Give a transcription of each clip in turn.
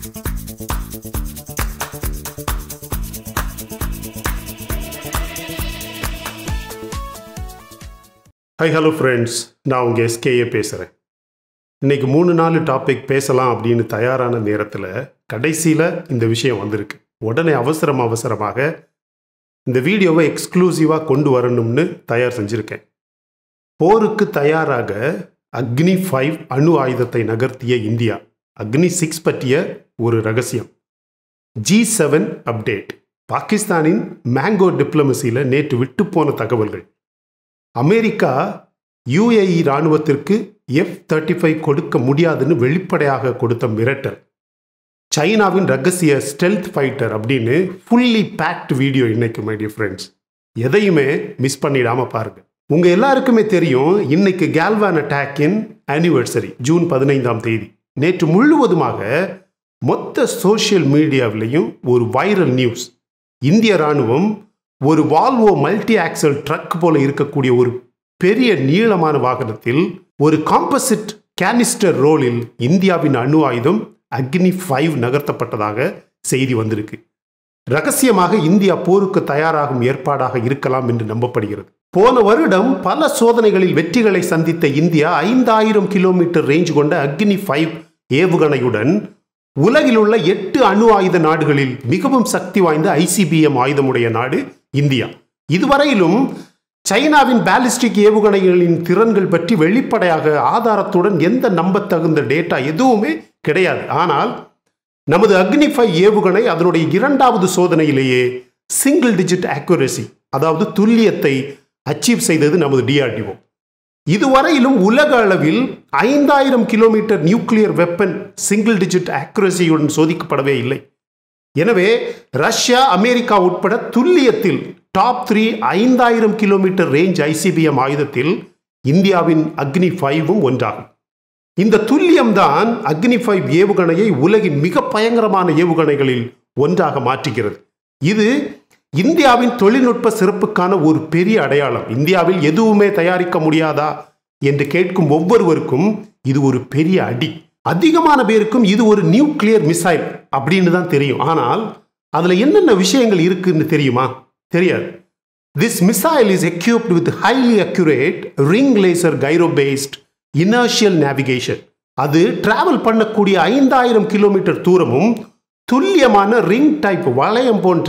High hello friends நான் உங்கள் SKA பேசுகிறேன் இன்னைக்கு மூணு நாலு டாபிக் பேசலாம் அப்படின்னு தயாரான நேரத்தில் கடைசியில் இந்த விஷயம் வந்திருக்கு உடனே அவசரம் அவசரமாக இந்த வீடியோவை எக்ஸ்க்ளூசிவாக கொண்டு வரணும்னு தயார் செஞ்சுருக்கேன் போருக்கு தயாராக அக்னி ஃபைவ் அணு ஆயுதத்தை நகர்த்திய இந்தியா அக்னி சிக்ஸ் பற்றிய ஒரு ரகசியம் ஜி செவன் அப்டேட் பாகிஸ்தானின் மேங்கோ டிப்ளமசியில் நேற்று விட்டு போன தகவல்கள் அமெரிக்கா யுஏஇ இராணுவத்திற்கு எஃப் தேர்ட்டி ஃபைவ் கொடுக்க முடியாதுன்னு வெளிப்படையாக கொடுத்த மிரட்டல் சைனாவின் ரகசிய ஸ்டெல்த் ஃபைட்டர் அப்படின்னு ஃபுல்லி பேக்ட் வீடியோ இன்னைக்கு மை டியர் ஃப்ரெண்ட்ஸ் எதையுமே மிஸ் பண்ணிடாம பாருங்க உங்க எல்லாருக்குமே தெரியும் இன்னைக்கு கேல்வான் அட்டாக்கின் ஆனிவர்சரி ஜூன் பதினைந்தாம் தேதி நேற்று முழுவதுமாக மொத்த சோஷியல் மீடியாவிலையும் ஒரு வைரல் நியூஸ் இந்திய ராணுவம் ஒரு வால்வோ மல்டி ஆக்சல் ட்ரக் போல இருக்கக்கூடிய ஒரு பெரிய நீளமான வாகனத்தில் ஒரு காம்பசிட் கேனிஸ்டர் ரோலில் இந்தியாவின் அணு ஆயுதம் அக்னி ஃபைவ் நகர்த்தப்பட்டதாக செய்தி வந்திருக்கு ரகசியமாக இந்தியா போருக்கு தயாராகும் ஏற்பாடாக இருக்கலாம் என்று நம்பப்படுகிறது போன வருடம் பல சோதனைகளில் வெற்றிகளை சந்தித்த இந்தியா ஐந்தாயிரம் கிலோமீட்டர் ரேஞ்ச் கொண்ட அக்னி ஃபைவ் ஏவுகணையுடன் உலகில் உள்ள எட்டு அணு ஆயுத நாடுகளில் மிகவும் சக்தி வாய்ந்த ஐசிபிஎம் ஆயுதமுடைய நாடு இந்தியா இதுவரையிலும் சைனாவின் பாலிஸ்டிக் ஏவுகணைகளின் திறன்கள் பற்றி வெளிப்படையாக ஆதாரத்துடன் எந்த நம்பத்தகுந்த டேட்டா எதுவுமே கிடையாது ஆனால் நமது அக்னி ஃபைவ் ஏவுகணை அதனுடைய இரண்டாவது சோதனையிலேயே சிங்கிள் டிஜிட் ஆக்குரசி அதாவது துல்லியத்தை அச்சீவ் செய்தது நமது டிஆர்டிஓ இதுவரையிலும் உலக அளவில் ஐந்தாயிரம் kilometre nuclear weapon single digit ஆக்குரசியுடன் சோதிக்கப்படவே இல்லை எனவே ரஷ்யா அமெரிக்கா உட்பட துல்லியத்தில் டாப் த்ரீ ஐந்தாயிரம் கிலோமீட்டர் ரேஞ்ச் ஐசிபிஎம் ஆயுதத்தில் இந்தியாவின் அக்னி ஃபைவும் ஒன்றாகும் இந்த துல்லியம்தான் அக்னி ஃபைவ் ஏவுகணையை உலகின் மிக பயங்கரமான ஏவுகணைகளில் ஒன்றாக மாற்றுகிறது இது இந்தியாவின் தொழில்நுட்ப சிறப்புக்கான ஒரு பெரிய அடையாளம் இந்தியாவில் எதுவுமே தயாரிக்க முடியாதா என்று கேட்கும் ஒவ்வொருவருக்கும் இது ஒரு பெரிய அடி அதிகமான பேருக்கும் இது ஒரு நியூக்ளியர் மிசைல் அப்படின்னு தான் தெரியும் ஆனால் அதில் என்னென்ன விஷயங்கள் இருக்குன்னு தெரியுமா தெரியாது this missile is equipped with highly accurate ring laser gyro based inertial navigation அது டிராவல் பண்ணக்கூடிய ஐந்தாயிரம் கிலோமீட்டர் தூரமும் துல்லியமான ரிங் டைப் வளையம் போன்ற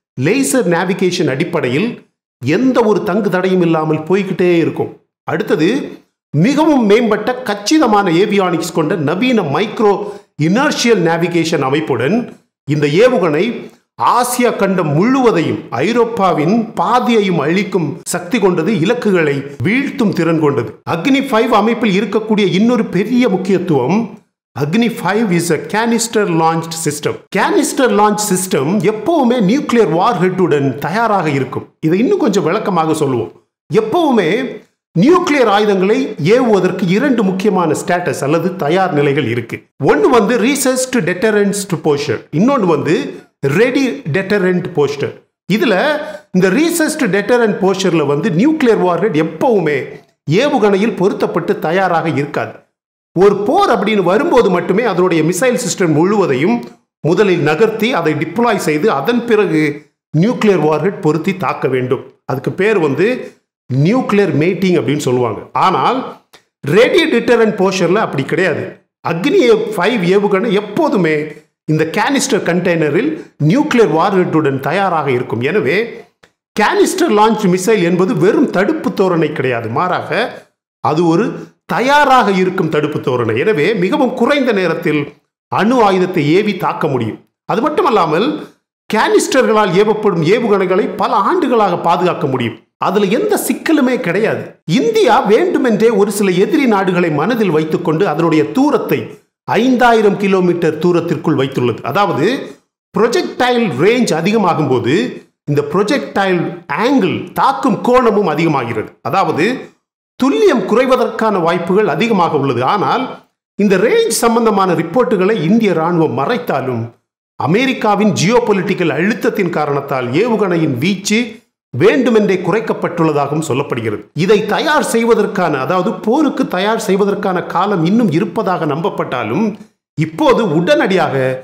லேசர் நேவிகேஷன் அடிப்படையில் எந்த ஒரு தங்கு தடையும் இல்லாமல் போய்கிட்டே இருக்கும் அடுத்தது மிகவும் மேம்பட்ட கச்சிதமான ஏவியானிக்ஸ் கொண்ட நவீன மைக்ரோ இனர்ஷியல் நேவிகேஷன் அமைப்புடன் இந்த ஏவுகணை ஆசியா கண்டம் முழுவதையும் ஐரோப்பாவின் பாதியையும் அழிக்கும் சக்தி கொண்டது இலக்குகளை வீழ்த்தும் திறன் கொண்டது அக்னி ஃபைவ் அமைப்பில் இருக்கக்கூடிய இன்னொரு பெரிய முக்கியத்துவம் Agni five is a canister launch system canister launch system எப்பவுமே நியூக்ளியர் வார் ஹெட்டுடன் தயாராக இருக்கும் இதை இன்னும் கொஞ்சம் விளக்கமாக சொல்லுவோம் எப்பவுமே நியூக்ளியர் ஆயுதங்களை ஏவுவதற்கு இரண்டு முக்கியமான ஸ்டேட்டஸ் அல்லது தயார் நிலைகள் இருக்கு ஒன்று வந்து ரீசர்ச் டெட்டரன்ஸ் போஸ்டர் இன்னொன்று வந்து ரெடி டெட்டரண்ட் போஸ்டர் இதுல இந்த ரீசர்ச் டெட்டரண்ட் போஸ்டர்ல வந்து நியூக்ளியர் வார்ஹெட் எப்பவுமே ஏவுகணையில் பொருத்தப்பட்டு தயாராக இருக்காது ஒரு போர் அப்படின்னு வரும்போது மட்டுமே அதனுடைய மிசைல் சிஸ்டம் முழுவதையும் முதலில் நகர்த்தி அதை டிப்ளாய் செய்து அதன் பிறகு நியூக்ளியர் வார்ஹெட் பொருத்தி தாக்க வேண்டும் அதுக்கு பேர் வந்து நியூக்ளியர் மேட்டிங் அப்படின்னு சொல்லுவாங்க ஆனால் ரெடி டிட்டரண்ட் போஷரில் அப்படி கிடையாது அக்னி ஃபைவ் ஏவுகணை எப்போதுமே இந்த கேனிஸ்டர் கண்டெய்னரில் நியூக்ளியர் வார்ஹெட்டுடன் தயாராக இருக்கும் எனவே கேனிஸ்டர் லான்ச் மிசைல் என்பது வெறும் தடுப்பு தோரணை கிடையாது மாறாக அது ஒரு தயாராக இருக்கும் தடுப்பு தோரணை எனவே மிகவும் குறைந்த நேரத்தில் அணு ஆயுதத்தை ஏவி தாக்க முடியும் அது மட்டுமல்லாமல் கேனிஸ்டர்களால் ஏவப்படும் ஏவுகணைகளை பல ஆண்டுகளாக பாதுகாக்க முடியும் அதுல எந்த சிக்கலுமே கிடையாது இந்தியா வேண்டுமென்றே ஒரு சில எதிரி நாடுகளை மனதில் வைத்துக்கொண்டு அதனுடைய தூரத்தை ஐந்தாயிரம் கிலோமீட்டர் தூரத்திற்குள் வைத்துள்ளது அதாவது ப்ரொஜெக்டைல் ரேஞ்ச் அதிகமாகும் போது இந்த ப்ரொஜெக்டைல் ஆங்கிள் தாக்கும் கோணமும் அதிகமாகிறது அதாவது துல்லியம் குறைவதற்கான வாய்ப்புகள் அதிகமாக உள்ளது ஆனால் இந்த ரேஞ்ச் சம்பந்தமான ரிப்போர்ட்டுகளை இந்திய ராணுவம் மறைத்தாலும் அமெரிக்காவின் ஜியோ பொலிட்டிக்கல் அழுத்தத்தின் காரணத்தால் ஏவுகணையின் வீச்சு வேண்டுமென்றே குறைக்கப்பட்டுள்ளதாகவும் சொல்லப்படுகிறது இதை தயார் செய்வதற்கான அதாவது போருக்கு தயார் செய்வதற்கான காலம் இன்னும் இருப்பதாக நம்பப்பட்டாலும் இப்போது உடனடியாக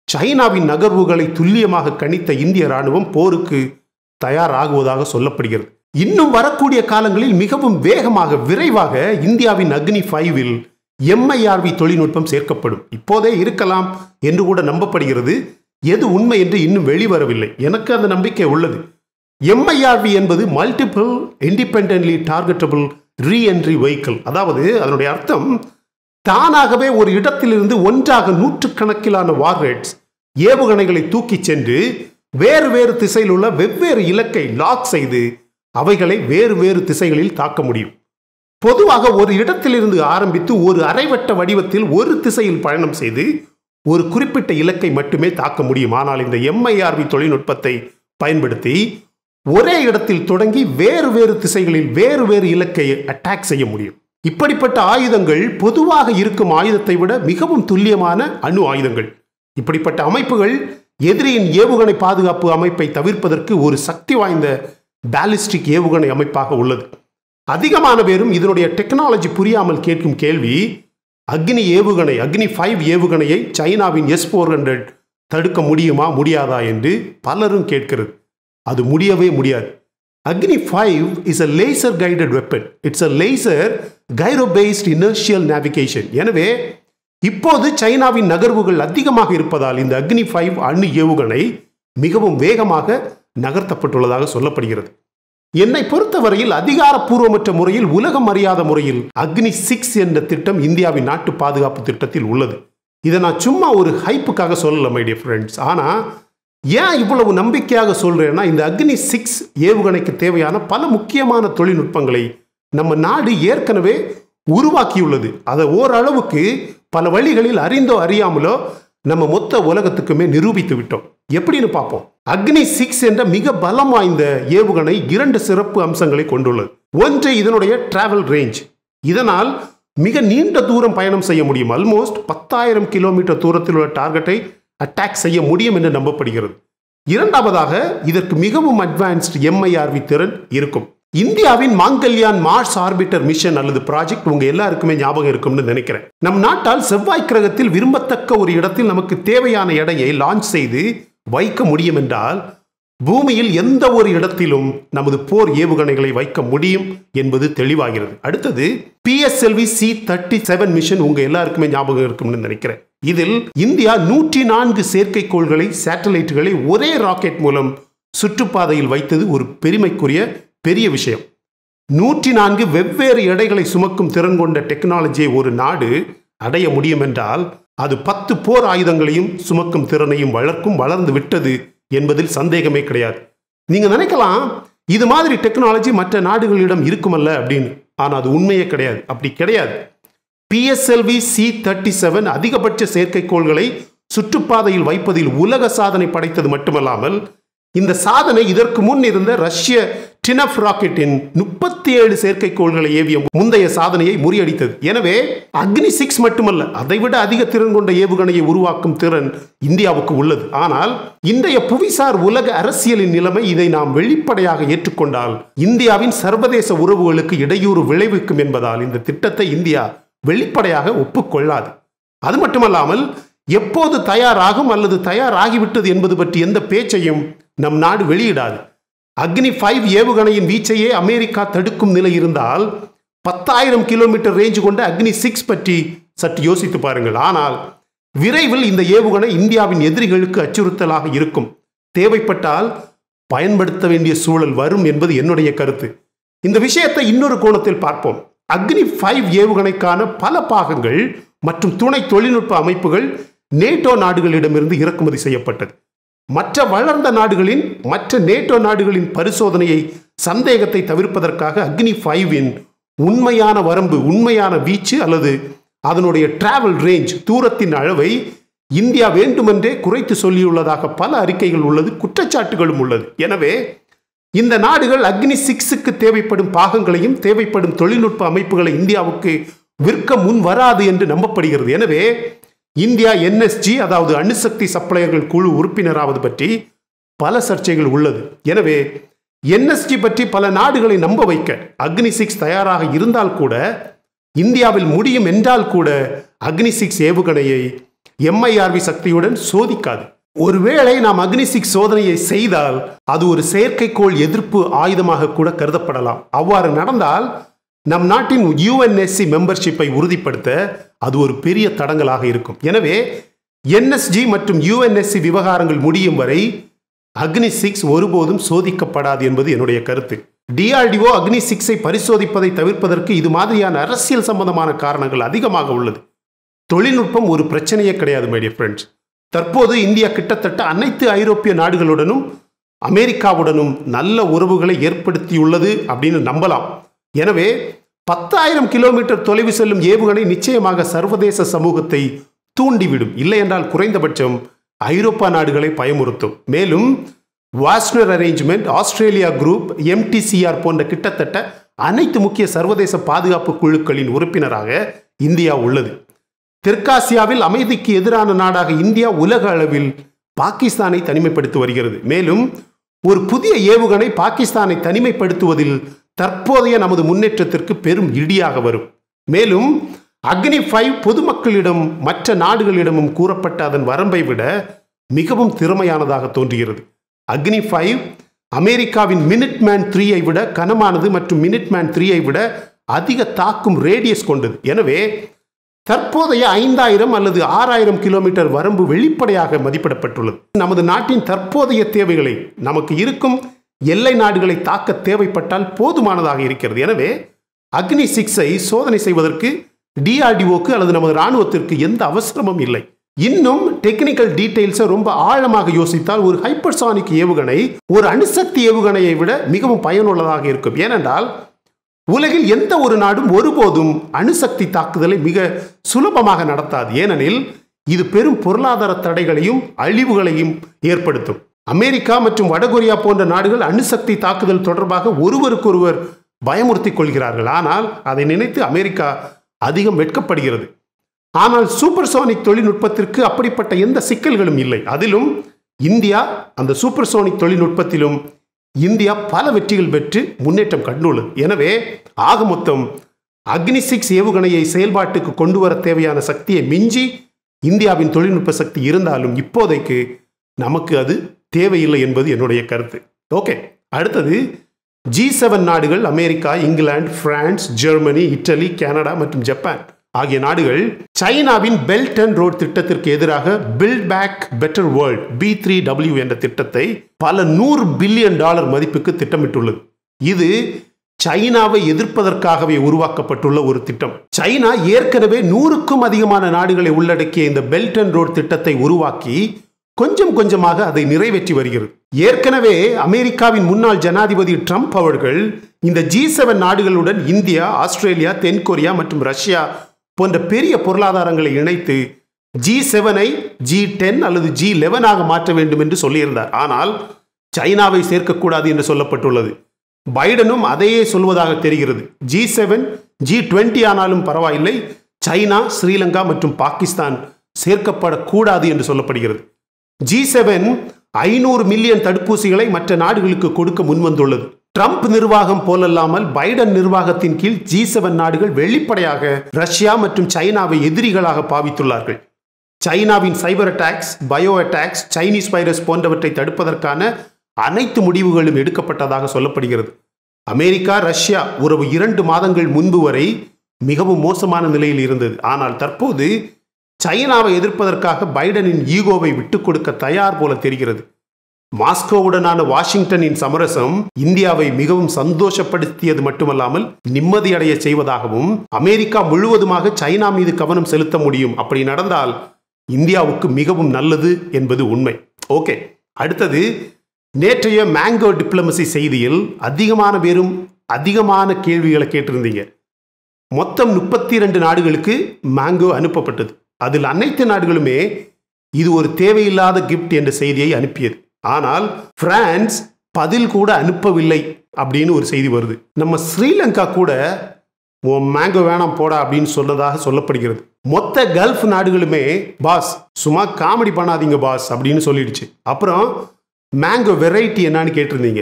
சைனாவின் நகர்வுகளை துல்லியமாக கணித்த இந்திய ராணுவம் போருக்கு தயாராகுவதாக சொல்லப்படுகிறது இன்னும் வரக்கூடிய காலங்களில் மிகவும் வேகமாக விரைவாக இந்தியாவின் அக்னி ஃபைவில் எம்ஐஆர்வி தொழில்நுட்பம் சேர்க்கப்படும் இப்போதே இருக்கலாம் என்று கூட நம்பப்படுகிறது எது உண்மை என்று இன்னும் வெளிவரவில்லை எனக்கு அந்த நம்பிக்கை உள்ளது எம்ஐஆர்வி என்பது multiple independently targetable reentry vehicle அதாவது அதனுடைய அர்த்தம் தானாகவே ஒரு இடத்திலிருந்து ஒன்றாக நூற்றுக்கணக்கிலான வார்ஹெட்ஸ் ஏவுகணைகளை தூக்கிச் சென்று வேறு வேறு திசையில் உள்ள வெவ்வேறு இலக்கை லாக் செய்து அவைகளை வேறு வேறு திசைகளில் தாக்க முடியும் பொதுவாக ஒரு இடத்திலிருந்து ஆரம்பித்து ஒரு அரைவட்ட வடிவத்தில் ஒரு திசையில் பயணம் செய்து ஒரு குறிப்பிட்ட இலக்கை மட்டுமே தாக்க முடியும் ஆனால் இந்த எம்ஐஆர்வி தொழில்நுட்பத்தை பயன்படுத்தி ஒரே இடத்தில் தொடங்கி வேறு வேறு திசைகளில் வேறு வேறு இலக்கை அட்டாக் செய்ய முடியும் இப்படிப்பட்ட ஆயுதங்கள் பொதுவாக இருக்கும் ஆயுதத்தை விட மிகவும் துல்லியமான அணு ஆயுதங்கள் இப்படிப்பட்ட அமைப்புகள் எதிரியின் ஏவுகணை பாதுகாப்பு அமைப்பை தவிர்ப்பதற்கு ஒரு சக்தி வாய்ந்த பாலிஸ்டிக் ஏவுகணை அமைப்பாக உள்ளது அதிகமான பேரும் இதனுடைய டெக்னாலஜி புரியாமல் கேட்கும் கேள்வி அக்னி ஏவுகணை அக்னி ஃபைவ் ஏவுகணையை சைனாவின் எஸ் ஃபோர் ஹண்ட்ரட் தடுக்க முடியுமா முடியாதா என்று பலரும் கேட்கிறது அது முடியவே முடியாது Agni five is a laser guided weapon it's a laser gyro based inertial navigation எனவே இப்போது சைனாவின் நகர்வுகள் அதிகமாக இருப்பதால் இந்த அக்னி ஃபைவ் அணு ஏவுகணை மிகவும் வேகமாக நகர்த்தப்பட்டுள்ளதாக சொல்லப்படுகிறது என்னை பொறுத்தவரையில் அதிகாரப்பூர்வமற்ற முறையில் உலகம் அறியாத முறையில் அக்னி சிக்ஸ் என்ற திட்டம் இந்தியாவின் நாட்டு பாதுகாப்பு திட்டத்தில் உள்ளது இதை நான் சும்மா ஒரு ஹைப்புக்காக சொல்லல மை டியர் ஃப்ரெண்ட்ஸ் ஆனால் ஏன் இவ்வளவு நம்பிக்கையாக சொல்றேன்னா இந்த அக்னி சிக்ஸ் ஏவுகணைக்கு தேவையான பல முக்கியமான தொழில்நுட்பங்களை நம்ம நாடு ஏற்கனவே உருவாக்கியுள்ளது அதை ஓரளவுக்கு பல வழிகளில் அறிந்தோ அறியாமலோ நம்ம மொத்த உலகத்துக்குமே நிரூபித்து விட்டோம் எப்படின்னு பார்ப்போம் அக்னி சிக்ஸ் என்ற மிக பலம் வாய்ந்த ஏவுகணை இரண்டு சிறப்பு அம்சங்களை கொண்டுள்ளது ஒன்று இதனுடைய டிராவல் ரேஞ்ச் இதனால் மிக நீண்ட தூரம் பயணம் செய்ய முடியும் ஆல்மோஸ்ட் பத்தாயிரம் கிலோமீட்டர் தூரத்தில் உள்ள டார்கெட்டை அட்டாக் செய்ய முடியும் என்று நம்பப்படுகிறது இரண்டாவதாக இதற்கு மிகவும் அட்வான்ஸ்டு எம்ஐஆர்வி திறன் இருக்கும் இந்தியாவின் மாங்கல்யான் மார்ஸ் ஆர்பிட்டர் மிஷன் அல்லது ப்ராஜெக்ட் உங்க எல்லாருக்குமே ஞாபகம் இருக்கும்னு நினைக்கிறேன் நம் நாட்டால் செவ்வாய் கிரகத்தில் விரும்பத்தக்க ஒரு இடத்தில் நமக்கு தேவையான எடையை லான்ச் செய்து வைக்க முடியும் என்றால் பூமியில் எந்த ஒரு இடத்திலும் நமது போர் ஏவுகணைகளை வைக்க முடியும் என்பது தெளிவாகிறது அடுத்தது PSLV C thirty seven mission உங்க எல்லாருக்குமே ஞாபகம் இருக்கும்னு நினைக்கிறேன் இதில் இந்தியா நூற்றி நான்கு செயற்கைக்கோள்களை சேட்டலைட்டுகளை ஒரே ராக்கெட் மூலம் சுற்றுப்பாதையில் வைத்தது ஒரு பெருமைக்குரிய பெரிய விஷயம் நூற்றி நான்கு வெவ்வேறு எடைகளை சுமக்கும் திறன் கொண்ட டெக்னாலஜியை ஒரு நாடு அடைய முடியும் என்றால் அது பத்து போர் ஆயுதங்களையும் சுமக்கும் திறனையும் வளர்க்கும் வளர்ந்து விட்டது என்பதில் சந்தேகமே கிடையாது நீங்க நினைக்கலாம் இது மாதிரி டெக்னாலஜி மற்ற நாடுகளிடம் இருக்குமல்ல அப்படின்னு ஆனால் அது உண்மையே கிடையாது அப்படி கிடையாது பிஎஸ்எல்வி சி தேர்ட்டி செவன் அதிகபட்ச செயற்கைக்கோள்களை சுற்றுப்பாதையில் வைப்பதில் உலக சாதனை படைத்தது மட்டுமல்லாமல் இந்த சாதனை இதற்கு முன் இருந்த ரஷ்ய டினப் ராக்கெட்டின் முப்பத்தி ஏழு செயற்கைக்கோள்களை ஏவிய முந்தைய சாதனையை முறியடித்தது எனவே அக்னி சிக்ஸ் மட்டுமல்ல அதைவிட அதிக திறன் கொண்ட ஏவுகணையை உருவாக்கும் திறன் இந்தியாவுக்கு உள்ளது ஆனால் இன்றைய புவிசார் உலக அரசியலின் நிலைமை இதை நாம் வெளிப்படையாக ஏற்றுக்கொண்டால் இந்தியாவின் சர்வதேச உறவுகளுக்கு இடையூறு விளைவிக்கும் என்பதால் இந்த திட்டத்தை இந்தியா வெளிப்படையாக ஒப்புக்கொள்ளாது அது மட்டுமல்லாமல் எப்போது தயாராகும் அல்லது தயாராகிவிட்டது என்பது பற்றி எந்த பேச்சையும் நம் நாடு வெளியிடாது அக்னி ஃபைவ் ஏவுகணையின் வீச்சையே அமெரிக்கா தடுக்கும் நிலை இருந்தால் பத்தாயிரம் கிலோமீட்டர் ரேஞ்ச் கொண்ட அக்னி சிக்ஸ் பற்றி சற்று யோசித்து பாருங்கள் ஆனால் விரைவில் இந்த ஏவுகணை இந்தியாவின் எதிரிகளுக்கு அச்சுறுத்தலாக இருக்கும் தேவைப்பட்டால் பயன்படுத்த வேண்டிய சூழல் வரும் என்பது என்னுடைய கருத்து இந்த விஷயத்தை இன்னொரு கோணத்தில் பார்ப்போம் அக்னி ஃபைவ் ஏவுகணைக்கான பல பாகங்கள் மற்றும் துணை தொழில்நுட்ப அமைப்புகள் நேட்டோ நாடுகளிடமிருந்து இறக்குமதி செய்யப்பட்டது மற்ற வளர்ந்த நாடுகளின் மற்ற நேட்டோ நாடுகளின் பரிசோதனையை சந்தேகத்தை தவிர்ப்பதற்காக அக்னி ஃபைவின் உண்மையான வரம்பு உண்மையான வீச்சு அல்லது அதனுடைய டிராவல் ரேஞ்ச் தூரத்தின் அளவை இந்தியா வேண்டுமென்றே குறைத்து சொல்லியுள்ளதாக பல அறிக்கைகள் உள்ளது குற்றச்சாட்டுகளும் உள்ளது எனவே இந்த நாடுகள் அக்னி சிக்ஸுக்கு தேவைப்படும் பாகங்களையும் தேவைப்படும் தொழில்நுட்ப அமைப்புகளை இந்தியாவுக்கு விற்க முன் வராது என்று நம்பப்படுகிறது எனவே இந்தியா என்எஸ்ஜி அதாவது அணுசக்தி சப்ளையர்கள் குழு உறுப்பினராவது பற்றி பல சர்ச்சைகள் உள்ளது எனவே என்எஸ்ஜி பற்றி பல நாடுகளை நம்ப வைக்க அக்னி சிக்ஸ் தயாராக இருந்தால் கூட இந்தியாவில் முடியும் என்றால் கூட அக்னி சிக்ஸ் ஏவுகணையை எம்ஐஆர்வி சக்தியுடன் சோதிக்காது ஒருவேளை நாம் அக்னி சிக்ஸ் சோதனையை செய்தால் அது ஒரு செயற்கைக்கோள் எதிர்ப்பு ஆயுதமாக கூட கருதப்படலாம் அவ்வாறு நடந்தால் நம் நாட்டின் யுஎன்எஸ்சி மெம்பர்ஷிப்பை உறுதிப்படுத்த அது ஒரு பெரிய தடங்கலாக இருக்கும் எனவே என்எஸ்ஜி மற்றும் யுஎன்எஸ்சி விவகாரங்கள் முடியும் வரை அக்னி சிக்ஸ் ஒருபோதும் சோதிக்கப்படாது என்பது என்னுடைய கருத்து டிஆர்டிஓ அக்னி சிக்ஸை பரிசோதிப்பதை தவிர்ப்பதற்கு இது மாதிரியான அரசியல் சம்பந்தமான காரணங்கள் அதிகமாக உள்ளது தொழில்நுட்பம் ஒரு பிரச்சனையே கிடையாது மைடிய ஃப்ரெண்ட்ஸ் தற்போது இந்தியா கிட்டத்தட்ட அனைத்து ஐரோப்பிய நாடுகளுடனும் அமெரிக்காவுடனும் நல்ல உறவுகளை ஏற்படுத்தியுள்ளது அப்படின்னு நம்பலாம் எனவே பத்தாயிரம் கிலோமீட்டர் தொலைவு செல்லும் ஏவுகணை நிச்சயமாக சர்வதேச சமூகத்தை தூண்டிவிடும் இல்லை என்றால் குறைந்தபட்சம் ஐரோப்பா நாடுகளை பயமுறுத்தும் மேலும் Wassenaar arrangement Australia group MTCR போன்ற கிட்டத்தட்ட அனைத்து முக்கிய சர்வதேச பாதுகாப்பு குழுக்களின் உறுப்பினராக இந்தியா உள்ளது தெற்காசியாவில் அமைதிக்கு எதிரான நாடாக இந்தியா உலக அளவில் பாகிஸ்தானை தனிமைப்படுத்தி வருகிறது மேலும் ஒரு புதிய ஏவுகணை பாகிஸ்தானை தனிமைப்படுத்துவதில் தற்போதைய நமது முன்னேற்றத்திற்கு பெரும் இடியாக வரும் மேலும் அக்னி ஃபைவ் பொதுமக்களிடம் மற்ற நாடுகளிடமும் கூறப்பட்ட அதன் வரம்பை விட மிகவும் திறமையானதாக தோன்றுகிறது அக்னி ஃபைவ் அமெரிக்காவின் மினிட் மேன் த்ரீயை விட கனமானது மற்றும் மினிட் மேன் த்ரீயை விட அதிக தாக்கும் ரேடியஸ் கொண்டது எனவே தற்போதைய ஐந்தாயிரம் அல்லது ஆறாயிரம் கிலோமீட்டர் வரம்பு வெளிப்படையாக மதிப்பிடப்பட்டுள்ளது நமது நாட்டின் தற்போதைய தேவைகளை நமக்கு இருக்கும் எல்லை நாடுகளை தாக்க தேவைப்பட்டால் போதுமானதாக இருக்கிறது எனவே அக்னி சிக்ஸை சோதனை செய்வதற்கு டிஆர்டிஓக்கு அல்லது நமது இராணுவத்திற்கு எந்த அவசரமும் இல்லை இன்னும் டெக்னிக்கல் டீடைல்ஸை ரொம்ப ஆழமாக யோசித்தால் ஒரு ஹைப்பர்சானிக் ஏவுகணை ஒரு அணுசக்தி ஏவுகணையை விட மிகவும் பயனுள்ளதாக இருக்கும் ஏனென்றால் உலகில் எந்த ஒரு நாடும் ஒருபோதும் அணுசக்தி தாக்குதலை மிக சுலபமாக நடத்தாது ஏனெனில் இது பெரும் பொருளாதார தடைகளையும் அழிவுகளையும் ஏற்படுத்தும் அமெரிக்கா மற்றும் வடகொரியா போன்ற நாடுகள் அணுசக்தி தாக்குதல் தொடர்பாக ஒருவருக்கொருவர் பயமுறுத்திக் கொள்கிறார்கள் ஆனால் அதை நினைத்து அமெரிக்கா அதிகம் வெட்கப்படுகிறது ஆனால் சூப்பர்சோனிக் தொழில்நுட்பத்திற்கு அப்படிப்பட்ட எந்த சிக்கல்களும் இல்லை அதிலும் இந்தியா அந்த சூப்பர்சோனிக் தொழில்நுட்பத்திலும் இந்தியா பல வெற்றிகள் பெற்று முன்னேற்றம் கண்டுள்ளது எனவே ஆக மொத்தம் அக்னி சிக்ஸ் ஏவுகணையை செயல்பாட்டுக்கு கொண்டு வர தேவையான சக்தியை மிஞ்சி இந்தியாவின் தொழில்நுட்ப சக்தி இருந்தாலும் இப்போதைக்கு நமக்கு அது தேவையில்லை என்பது என்னுடைய கருத்து ஓகே அடுத்தது ஜி செவன் நாடுகள் America England France Germany Italy Canada மற்றும் ஜப்பான் ஆகிய நாடுகள் சைனாவின் பெல்ட் அண்ட் ரோட் திட்டத்திற்கு எதிராக build back better world B three W என்ற திட்டத்தை பல நூறு பில்லியன் டாலர் மதிப்புக்கு திட்டமிட்டுள்ளது இது சைனாவை எதிர்ப்பதற்காகவே உருவாக்கப்பட்டுள்ள ஒரு திட்டம் சைனா ஏற்கனவே நூறுக்கும் அதிகமான நாடுகளை உள்ளடக்கிய இந்த பெல்ட் அண்ட் ரோட் திட்டத்தை உருவாக்கி கொஞ்சம் கொஞ்சமாக அதை நிறைவேற்றி வருகிறது ஏற்கனவே அமெரிக்காவின் முன்னாள் ஜனாதிபதி ட்ரம்ப் அவர்கள் இந்த ஜி செவன் நாடுகளுடன் இந்தியா ஆஸ்திரேலியா தென்கொரியா மற்றும் ரஷ்யா போன்ற பெரிய பொருளாதாரங்களை இணைத்து ஜி செவனை ஜி டென் அல்லது ஜி லெவனாக மாற்ற வேண்டும் என்று சொல்லியிருந்தார் ஆனால் சைனாவை சேர்க்கக்கூடாது என்று சொல்லப்பட்டுள்ளது பைடனும் அதையே சொல்வதாக தெரிகிறது ஜி செவன் ஜி டுவெண்ட்டி ஆனாலும் பரவாயில்லை சைனா ஸ்ரீலங்கா மற்றும் பாகிஸ்தான் சேர்க்கப்படக்கூடாது என்று சொல்லப்படுகிறது ஜி செவன் ஐநூறு மில்லியன் தடுப்பூசிகளை மற்ற நாடுகளுக்கு கொடுக்க முன்வந்துள்ளது ட்ரம்ப் நிர்வாகம் போலல்லாமல் பைடன் நிர்வாகத்தின் கீழ் ஜி செவன் நாடுகள் வெளிப்படையாக ரஷ்யா மற்றும் சைனாவை எதிரிகளாக பாவித்துள்ளார்கள் சைனாவின் cyber attacks bio attacks Chinese virus போன்றவற்றை தடுப்பதற்கான அனைத்து முடிவுகளும் எடுக்கப்பட்டதாக சொல்லப்படுகிறது அமெரிக்கா ரஷ்யா உறவு இரண்டு மாதங்கள் முன்பு வரை மிகவும் மோசமான நிலையில் இருந்தது ஆனால் தற்போது சைனாவை எதிர்ப்பதற்காக பைடனின் ஈகோவை விட்டுக் கொடுக்க தயார் போல தெரிகிறது மாஸ்கோவுடனான வாஷிங்டனின் சமரசம் இந்தியாவை மிகவும் சந்தோஷப்படுத்தியது மட்டுமல்லாமல் நிம்மதியடைய செய்வதாகவும் அமெரிக்கா முழுவதுமாக சைனா மீது கவனம் செலுத்த முடியும் அப்படி நடந்தால் இந்தியாவுக்கு மிகவும் நல்லது என்பது உண்மை ஓகே அடுத்தது நேற்றைய மேங்கோ டிப்ளமசி செய்தியில் அதிகமான பேரும் அதிகமான கேள்விகளை கேட்டிருந்தீங்க மொத்தம் முப்பத்தி இரண்டு நாடுகளுக்கு மேங்கோ அனுப்பப்பட்டது அதில் அனைத்து நாடுகளுமே இது ஒரு தேவையில்லாத கிஃப்ட் என்ற செய்தியை அனுப்பியது ஆனால் பிரான்ஸ் பதில் கூட அனுப்பவில்லை அப்படின்னு ஒரு செய்தி வருது நம்ம ஸ்ரீலங்கா கூட உன் மேங்கோ வேணாம் போடா அப்படின்னு சொன்னதாக சொல்லப்படுகிறது மொத்த கல்ஃப் நாடுகளுமே பாஸ் சும்மா காமெடி பண்ணாதீங்க பாஸ் அப்படின்னு சொல்லிடுச்சு அப்புறம் மேங்கோ வெரைட்டி என்னன்னு கேட்டிருந்தீங்க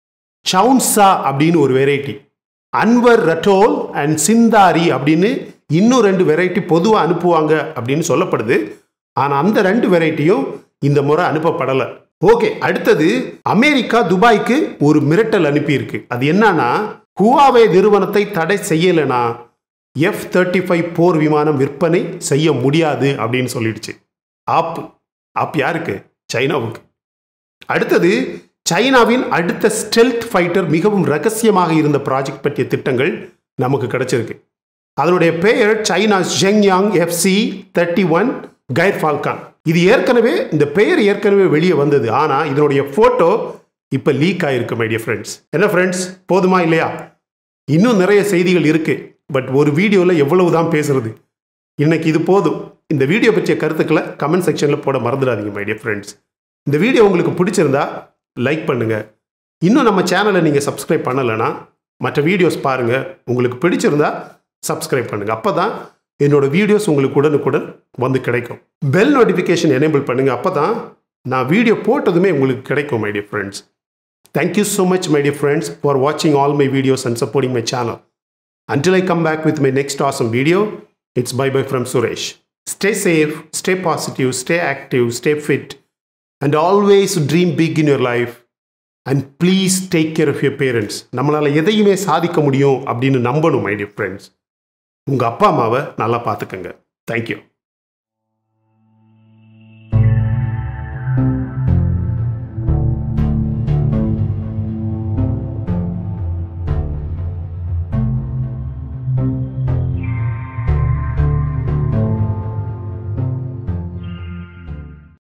சவுன்சா அப்படின்னு ஒரு வெரைட்டி அன்வர் ரட்டோல் அண்ட் சிந்தாரி அப்படின்னு இன்னும் ரெண்டு வெரைட்டி பொதுவாக அனுப்புவாங்க அப்படின்னு சொல்லப்படுது ஆனால் அந்த ரெண்டு வெரைட்டியும் இந்த முறை அனுப்பப்படலை ஓகே அடுத்தது அமெரிக்கா துபாய்க்கு ஒரு மிரட்டல் அனுப்பியிருக்கு அது என்னன்னா ஹுவாவே நிறுவனத்தை தடை செய்யலைனா எஃப் தேர்ட்டி ஃபைவ் போர் விமானம் விற்பனை செய்ய முடியாது அப்படின்னு சொல்லிடுச்சு ஆப் ஆப் யாருக்கு சைனாவுக்கு அடுத்தது சைனாவின் அடுத்த ஸ்டெல்த் ஃபைட்டர் மிகவும் ரகசியமாக இருந்த ப்ராஜெக்ட் பற்றிய திட்டங்கள் நமக்கு கிடைச்சிருக்கு அதனுடைய பெயர் சைனா ஜெங்யாங் எஃப்சி தேர்ட்டி ஒன் கைர் ஃபால்கான் இது ஏற்கனவே இந்த பெயர் ஏற்கனவே வெளியே வந்தது ஆனால் இதனுடைய ஃபோட்டோ இப்போ லீக் ஆயிருக்கு மைடிய ஃப்ரெண்ட்ஸ் என்ன ஃப்ரெண்ட்ஸ் போதுமா இல்லையா இன்னும் நிறைய செய்திகள் இருக்கு பட் ஒரு வீடியோவில் எவ்வளவு தான் பேசுறது இன்னைக்கு இது போதும் இந்த வீடியோ பற்றிய கருத்துக்களை கமெண்ட் செக்ஷனில் போட மறந்துடாதீங்க மைடிய ஃப்ரெண்ட்ஸ் இந்த வீடியோ உங்களுக்கு பிடிச்சிருந்தா லைக் பண்ணுங்க இன்னும் நம்ம சேனலை நீங்கள் சப்ஸ்கிரைப் பண்ணலைன்னா மற்ற வீடியோஸ் பாருங்க உங்களுக்கு பிடிச்சிருந்தா சப்ஸ்கிரைப் பண்ணுங்க அப்போ தான் என்னோட வீடியோஸ் உங்களுக்கு உடனுக்குடன் வந்து கிடைக்கும் பெல் நோட்டிஃபிகேஷன் எனேபிள் பண்ணுங்க அப்போ தான் நான் வீடியோ போட்டதுமே உங்களுக்கு கிடைக்கும் my dear friends thank you so much my dear friends for வாட்சிங் all my videos and supporting my channel Until I come back with my next awesome video, it's bye bye from Suresh. Stay safe, stay positive, stay active, stay fit, and always dream big in your life. And please take care of your parents. நம்மளால் எதையுமே சாதிக்க முடியும் அப்படின்னு நம்பணும் my dear friends உங்கள் அப்பா அம்மாவை நல்லா பார்த்துக்கங்க தேங்க்யூ